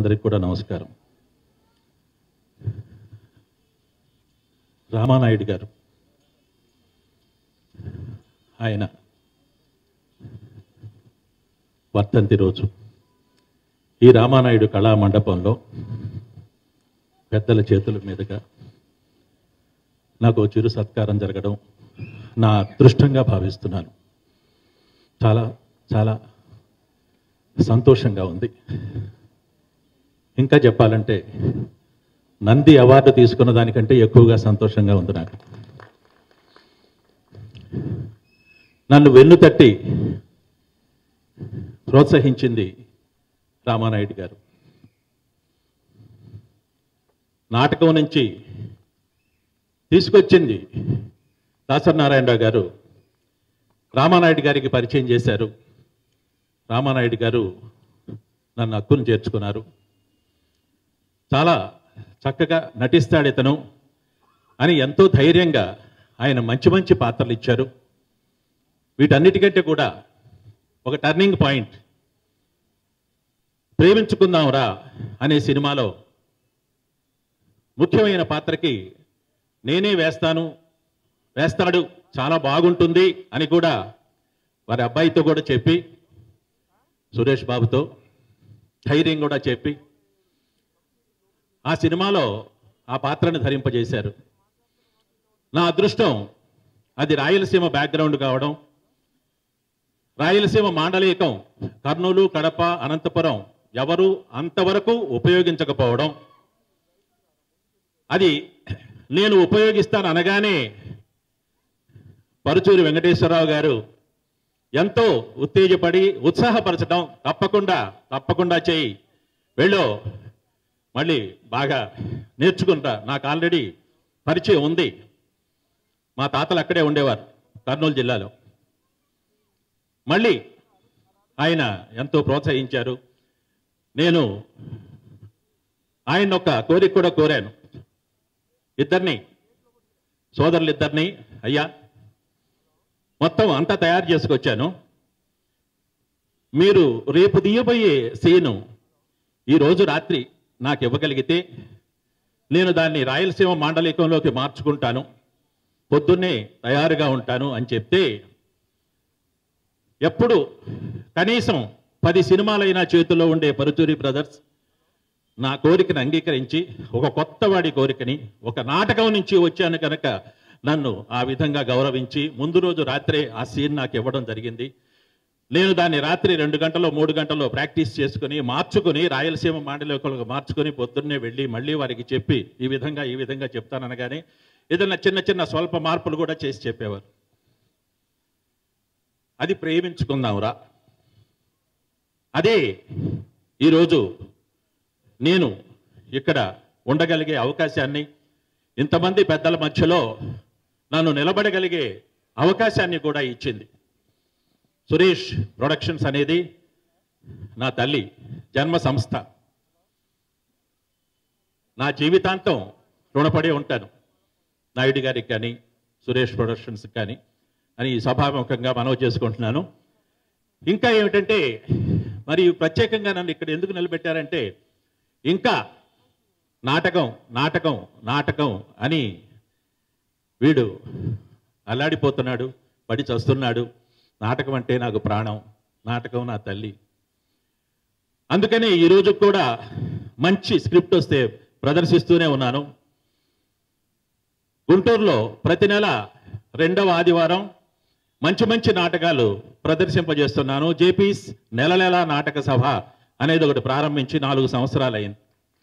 మిత్రులందరికీ కూడా నమస్కారం రామానాయుడు గారు ఆయన వర్ధంతి రోజు ఈ రామానాయుడు కళా మండపంలో పెద్దల చేతుల మీదుగా నాకు ఓ చిరు సత్కారం జరగడం నా అదృష్టంగా భావిస్తున్నాను చాలా చాలా సంతోషంగా ఉంది ఇంకా చెప్పాలంటే నంది అవార్డు తీసుకున్న దానికంటే ఎక్కువగా సంతోషంగా ఉంది నాకు నన్ను వెన్ను తట్టి ప్రోత్సహించింది రామానాయుడు గారు నాటకం నుంచి తీసుకొచ్చింది దాసనారాయణరావు గారు రామానాయుడు గారికి పరిచయం చేశారు రామానాయుడు గారు నన్ను హక్కును చేర్చుకున్నారు చాలా చక్కగా నటిస్తాడు ఇతను అని ఎంతో ధైర్యంగా ఆయన మంచి మంచి పాత్రలు ఇచ్చారు వీటన్నిటికంటే కూడా ఒక టర్నింగ్ పాయింట్ ప్రేమించుకుందాంరా అనే సినిమాలో ముఖ్యమైన పాత్రకి నేనే వేస్తాను వేస్తాడు చాలా బాగుంటుంది అని కూడా వారి అబ్బాయితో కూడా చెప్పి సురేష్ బాబుతో ధైర్యం కూడా చెప్పి ఆ సినిమాలో ఆ పాత్రను ధరింపజేశారు నా అదృష్టం అది రాయలసీమ బ్యాక్గ్రౌండ్ కావడం రాయలసీమ మాండలికం కర్నూలు కడప అనంతపురం ఎవరు అంతవరకు ఉపయోగించకపోవడం అది నేను ఉపయోగిస్తాను అనగానే పరుచూరి వెంకటేశ్వరరావు గారు ఎంతో ఉత్తేజపడి ఉత్సాహపరచడం తప్పకుండా తప్పకుండా చేయి వెళ్ళు మళ్ళీ బాగా నేర్చుకుంటా నాకు ఆల్రెడీ పరిచయం ఉంది మా తాతలు అక్కడే ఉండేవారు కర్నూలు జిల్లాలో మళ్ళీ ఆయన ఎంతో ప్రోత్సహించారు నేను ఆయన ఒక కోరిక కూడా కోరాను ఇద్దరిని సోదరులు ఇద్దరిని అయ్యా మొత్తం అంతా తయారు చేసుకొచ్చాను మీరు రేపు తీయబోయే సీను ఈ రోజు రాత్రి నాకు ఇవ్వగలిగితే నేను దాన్ని రాయలసీమ మాండలికంలోకి మార్చుకుంటాను పొద్దున్నే తయారుగా ఉంటాను అని చెప్తే ఎప్పుడు కనీసం పది సినిమాలైనా చేతిలో ఉండే పరుచూరి బ్రదర్స్ నా కోరికను అంగీకరించి ఒక కొత్త వాడి కోరికని ఒక నాటకం నుంచి వచ్చాను కనుక నన్ను ఆ విధంగా గౌరవించి ముందు రోజు రాత్రే ఆ సీన్ నాకు ఇవ్వడం జరిగింది నేను దాన్ని రాత్రి రెండు గంటలో మూడు గంటల్లో ప్రాక్టీస్ చేసుకుని మార్చుకుని రాయలసీమ మాండలికలకు మార్చుకుని పొద్దున్నే వెళ్ళి మళ్ళీ వారికి చెప్పి ఈ విధంగా ఈ విధంగా చెప్తాననగానే ఏదైనా చిన్న చిన్న స్వల్ప మార్పులు కూడా చేసి చెప్పేవారు అది ప్రేమించుకుందాంరా అదే ఈరోజు నేను ఇక్కడ ఉండగలిగే అవకాశాన్ని ఇంతమంది పెద్దల మధ్యలో నన్ను నిలబడగలిగే అవకాశాన్ని కూడా ఇచ్చింది సురేష్ ప్రొడక్షన్స్ అనేది నా తల్లి జన్మ సంస్థ నా జీవితాంతం రుణపడి ఉంటాను నాయుడు గారికి కానీ సురేష్ ప్రొడక్షన్స్ కానీ అని సభాముఖంగా మనవి చేసుకుంటున్నాను ఇంకా ఏమిటంటే మరి ప్రత్యేకంగా నన్ను ఇక్కడ ఎందుకు నిలబెట్టారంటే ఇంకా నాటకం నాటకం నాటకం అని వీడు అల్లాడిపోతున్నాడు పడి చస్తున్నాడు నాటకం అంటే నాకు ప్రాణం నాటకం నా తల్లి అందుకనే ఈరోజు కూడా మంచి స్క్రిప్ట్ వస్తే ప్రదర్శిస్తూనే ఉన్నాను గుంటూరులో ప్రతి నెల రెండవ ఆదివారం మంచి మంచి నాటకాలు ప్రదర్శింపజేస్తున్నాను జేపీస్ నెల నెల నాటక సభ అనేది ఒకటి ప్రారంభించి నాలుగు సంవత్సరాలు అయింది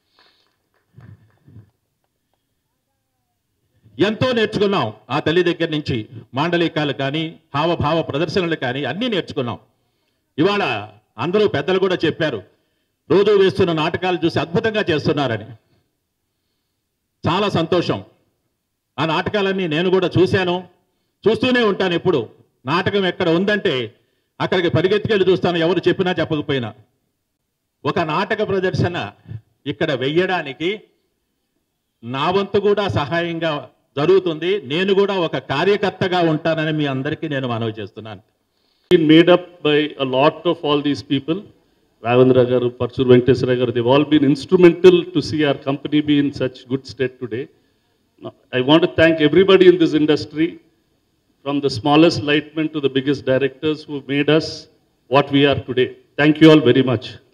ఎంతో నేర్చుకున్నాం ఆ తల్లి దగ్గర నుంచి మాండలికాలు కానీ హావభావ ప్రదర్శనలు కానీ అన్నీ నేర్చుకున్నాం ఇవాళ అందరూ పెద్దలు కూడా చెప్పారు రోజు వేస్తున్న నాటకాలు చూసి అద్భుతంగా చేస్తున్నారని చాలా సంతోషం ఆ నాటకాలన్నీ నేను కూడా చూశాను చూస్తూనే ఉంటాను ఎప్పుడు నాటకం ఎక్కడ ఉందంటే అక్కడికి పరిగెత్తుకెళ్ళి చూస్తాను ఎవరు చెప్పినా చెప్పకపోయినా ఒక నాటక ప్రదర్శన ఇక్కడ వెయ్యడానికి నా వంతు కూడా సహాయంగా జరుగుతుంది నేను కూడా ఒక కార్యకర్తగా ఉంటానని మీ అందరికీ నేను మనవి చేస్తున్నాను been made up by a lot of all these people. Ravindra Garu, Parsur Venkateswara Garu, they've all been instrumental to see our company be in such good state today. Now, I want to thank everybody in this industry, from the smallest lightmen to the biggest directors who made us what we are today. Thank you all very much.